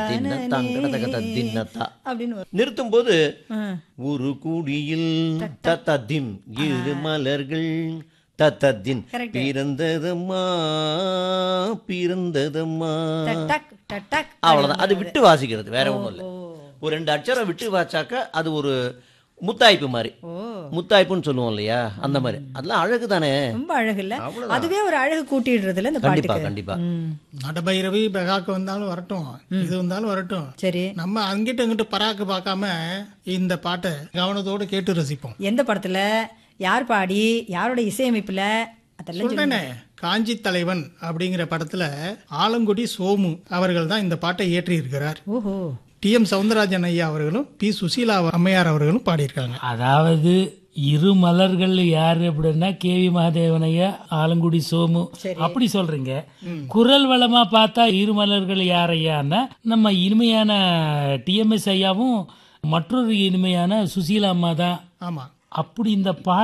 தின்ன தங்கடதகத தின்னத்தா அப்படின்னு வரும் நிறுத்தும் போது ஆ. ஒரு குடியில் தத்ததின் இரு மலர்கள் தத்ததின் Correct. பிறந்ததம்மா பிறந்ததம்மா டக் டக் டக் அவ்வளவுதான் அது விட்டு வாசிக்கிறது வேற ஒண்ணும் இல்லை ஒரு ரெண்டு அட்சரம் விட்டு வாச்சாக்க அது ஒரு முத்தாய்ப்பு மாதிரி ஓ முத்தாய்ப்புன்னு சொல்லுவோம் இல்லையா அந்த மாதிரி அதெல்லாம் அழகு தானே ரொம்ப அழகு இல்ல அதுவே ஒரு அழகு கூட்டிடுறதுல இந்த கண்டிப்பா பாட்டுக்கு கண்டிப்பா ம். நடபைரவி பெகாக்கு வந்தாலும் வரட்டும் இது வந்தாலும் வரட்டும் சரி நம்ம அங்கிட்ட இங்கிட்ட பராக்கு பார்க்காம இந்த பாட்டை கவனத்தோடு கேட்டு ரசிப்போம் எந்த படத்துல யார் பாடி யாரோட இசையமைப்புல அதெல்லாம் சொல்லு. சொல்றேனே காஞ்சி தலைவன் அப்படிங்கிற படத்துல ஆலங்குடி சோமு அவர்கள் தான் இந்த பாட்டை இயற்றி இருக்கிறார் ஓஹோ டி எம் சவுந்தரராஜன் ஐயா அவர்களும் பி சுசீலா அம்மையார் அவர்களும் பாடியிருக்காங்க அதாவது இரு மலர்கள் யாரு அப்படின்னா கேவி மகாதேவன் ஐயா ஆலங்குடி சோமு அப்படி சொல்றீங்க குரல் வளமா பார்த்தா இரு மலர்கள் யார் ஐயான்னா நம்ம இனிமையான டிஎம்எஸ் ஐயாவும் மற்றொரு இனிமையான சுசீலா அம்மா தான் ஆமா அப்படி இந்த பா